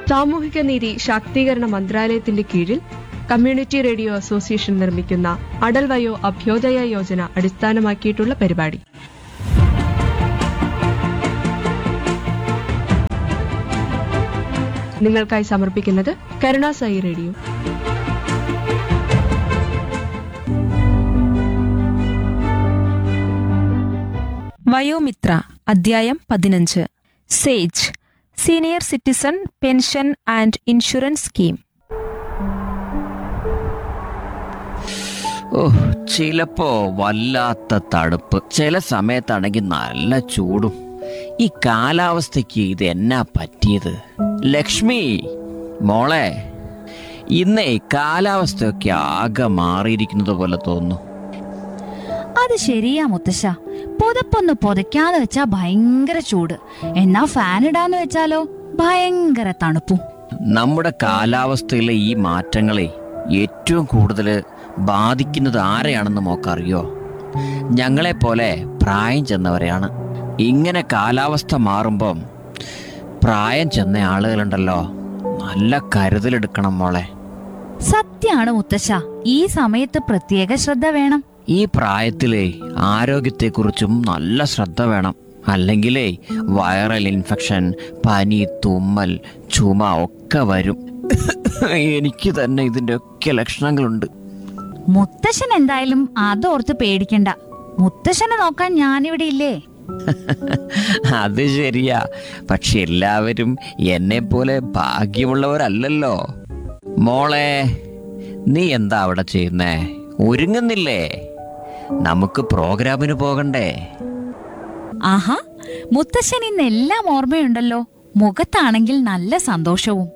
സാമൂഹിക നീതി ശാക്തീകരണ മന്ത്രാലയത്തിന്റെ കീഴിൽ കമ്മ്യൂണിറ്റി റേഡിയോ അസോസിയേഷൻ നിർമ്മിക്കുന്ന അടൽ വയോ അഭ്യോദയ യോജന അടിസ്ഥാനമാക്കിയിട്ടുള്ള പരിപാടി നിങ്ങൾക്കായി സമർപ്പിക്കുന്നത് കരുണാസായി റേഡിയോ വയോമിത്ര അധ്യായം പതിനഞ്ച് SAGE senior citizen pension and insurance scheme ഓ ചിലപ്പോ വല്ലാത്ത തണുപ്പ് ചില സമയത്താണെങ്കിൽ നല്ല ചൂടും ഈ കാലാവസ്ഥയ്ക്ക് ഇത് എന്നാ പറ്റിയത് ലക്ഷ്മി മോളെ ഇന്നേ കാലാവസ്ഥയൊക്കെ ആകെ മാറിയിരിക്കുന്നത് പോലെ തോന്നുന്നു അത് ശരിയാ മുത്തശ്ശ പുതപ്പൊന്ന് പുതയ്ക്കാന്ന് വെച്ചാ ഭയങ്കര ചൂട് എന്നാ ഫാൻ ഇടാന്ന് വെച്ചാലോ ഭയങ്കര തണുപ്പും നമ്മുടെ കാലാവസ്ഥയിലെ ഈ മാറ്റങ്ങളെ ഏറ്റവും കൂടുതൽ ബാധിക്കുന്നത് ആരെയാണെന്ന് മോക്കറിയോ ഞങ്ങളെ പോലെ പ്രായം ചെന്നവരെയാണ് ഇങ്ങനെ കാലാവസ്ഥ മാറുമ്പം പ്രായം ചെന്ന ആളുകളുണ്ടല്ലോ നല്ല കരുതലെടുക്കണം മോളെ സത്യാണ് മുത്തശ്ശ ഈ സമയത്ത് പ്രത്യേക ശ്രദ്ധ വേണം ഈ പ്രായത്തിലെ ആരോഗ്യത്തെക്കുറിച്ചും നല്ല ശ്രദ്ധ വേണം അല്ലെങ്കിലേ വൈറൽ ഇൻഫെക്ഷൻ പനി തുമ്മൽ ചുമ ഒക്കെ വരും എനിക്ക് തന്നെ ഇതിൻ്റെ ഒക്കെ ലക്ഷണങ്ങളുണ്ട് മുത്തശ്ശൻ എന്തായാലും അതോർത്ത് പേടിക്കണ്ട മുത്തശ്ശനെ നോക്കാൻ ഞാനിവിടെ ഇല്ലേ അത് ശരിയാ പക്ഷെ എല്ലാവരും എന്നെ പോലെ ഭാഗ്യമുള്ളവരല്ലല്ലോ മോളെ നീ എന്താ അവിടെ ചെയ്യുന്നേ ഒരുങ്ങുന്നില്ലേ നമുക്ക് പ്രോഗ്രാമിന് പോകണ്ടേ ആഹാ മുത്തശ്ശൻ ഇന്ന് എല്ലാം ഓർമ്മയുണ്ടല്ലോ മുഖത്താണെങ്കിൽ നല്ല സന്തോഷവും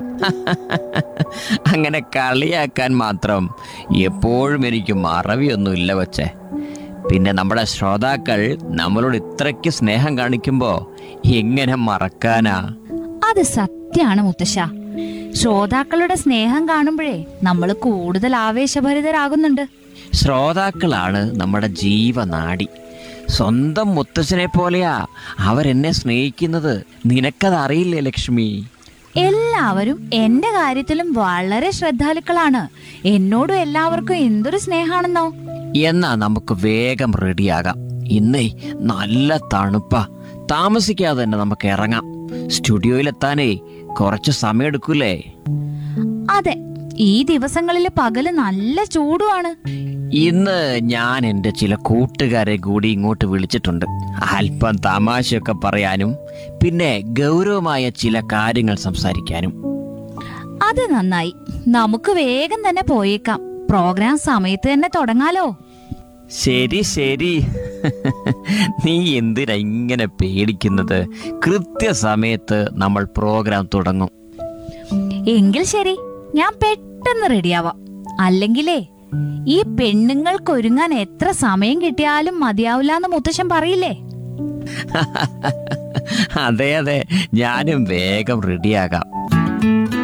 അങ്ങനെ കളിയാക്കാൻ മാത്രം എപ്പോഴും എനിക്ക് മറവിയൊന്നുമില്ല വച്ചേ പിന്നെ നമ്മുടെ ശ്രോതാക്കൾ നമ്മളോട് ഇത്രയ്ക്ക് സ്നേഹം കാണിക്കുമ്പോ എങ്ങനെ മറക്കാനാ അത് സത്യാണ് മുത്തശ്ശ ശ്രോതാക്കളുടെ സ്നേഹം കാണുമ്പോഴേ നമ്മൾ കൂടുതൽ ആവേശഭരിതരാകുന്നുണ്ട് ശ്രോതാക്കളാണ് നമ്മുടെ ജീവനാടി സ്വന്തം മുത്തച്ഛനെ പോലെയാ അവരെന്നെ സ്നേഹിക്കുന്നത് നിനക്കത് അറിയില്ലേ ലക്ഷ്മി എല്ലാവരും എന്റെ കാര്യത്തിലും വളരെ ശ്രദ്ധാലുക്കളാണ് എന്നോടും എല്ലാവർക്കും എന്തൊരു സ്നേഹാണെന്നോ എന്നാ നമുക്ക് വേഗം റെഡിയാകാം ഇന്നേ നല്ല തണുപ്പാ താമസിക്കാതെ തന്നെ നമുക്ക് ഇറങ്ങാം സ്റ്റുഡിയോയിലെത്താനേ കുറച്ച് സമയം എടുക്കൂലേ അതെ ഈ ദിവസങ്ങളിൽ പകല് നല്ല ചൂടുമാണ് ഇന്ന് ഞാൻ എൻ്റെ ചില കൂട്ടുകാരെ കൂടി ഇങ്ങോട്ട് വിളിച്ചിട്ടുണ്ട് അല്പം തമാശയൊക്കെ പറയാനും പിന്നെ ഗൗരവമായ ചില കാര്യങ്ങൾ സംസാരിക്കാനും അത് നന്നായി നമുക്ക് വേഗം തന്നെ പോയേക്കാം പ്രോഗ്രാം സമയത്ത് തന്നെ തുടങ്ങാലോ ശരി ശരി നീ എന്തിനാ ഇങ്ങനെ പേടിക്കുന്നത് കൃത്യസമയത്ത് നമ്മൾ പ്രോഗ്രാം തുടങ്ങും എങ്കിൽ ശരി ഞാൻ പെട്ടെന്ന് റെഡിയാവാം അല്ലെങ്കിലേ ഈ പെണ്ണുങ്ങൾക്ക് ഒരുങ്ങാൻ എത്ര സമയം കിട്ടിയാലും മതിയാവില്ല എന്ന് മുത്തശ്ശൻ പറയില്ലേ അതെ അതെ ഞാനും വേഗം റെഡിയാകാം